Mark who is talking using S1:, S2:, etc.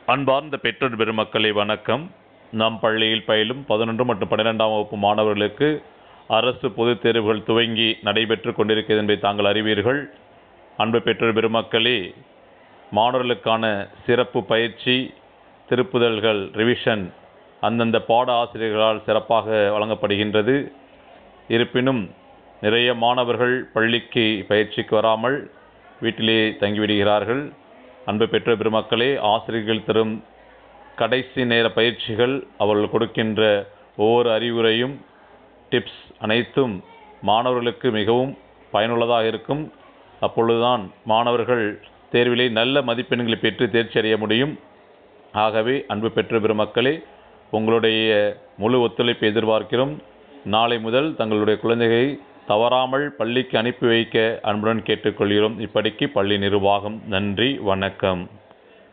S1: அன்பார்ந்த பெற்றோர் பெருமக்களே வணக்கம் நம் பள்ளியில் பயிலும் பதினொன்று மற்றும் பன்னிரெண்டாம் வகுப்பு மாணவர்களுக்கு அரசு பொதுத் தேர்வுகள் துவங்கி நடைபெற்று கொண்டிருக்கிறது என்பதை தாங்கள் அறிவீர்கள் அன்பு பெற்றோர் பெருமக்களே மாணவர்களுக்கான சிறப்பு பயிற்சி திருப்புதல்கள் ரிவிஷன் அந்தந்த பாட ஆசிரியர்களால் சிறப்பாக வழங்கப்படுகின்றது இருப்பினும் நிறைய மாணவர்கள் பள்ளிக்கு பயிற்சிக்கு வராமல் வீட்டிலே தங்கிவிடுகிறார்கள் அன்பு பெற்ற பெருமக்களே ஆசிரியர்கள் தரும் கடைசி நேர பயிற்சிகள் அவர்கள் கொடுக்கின்ற ஒவ்வொரு அறிவுரையும் டிப்ஸ் அனைத்தும் மாணவர்களுக்கு மிகவும் பயனுள்ளதாக இருக்கும் அப்பொழுதுதான் மாணவர்கள் தேர்விலே நல்ல மதிப்பெண்களை பெற்று தேர்ச்சி அடைய முடியும் ஆகவே அன்பு பெற்ற பெருமக்களே உங்களுடைய முழு ஒத்துழைப்பை எதிர்பார்க்கிறோம் நாளை முதல் தங்களுடைய குழந்தைகளை தவறாமல் பள்ளிக்கு அனுப்பி வைக்க அன்புடன் கேட்டுக்கொள்கிறோம் இப்படிக்கு பள்ளி நிர்வாகம் நன்றி வணக்கம்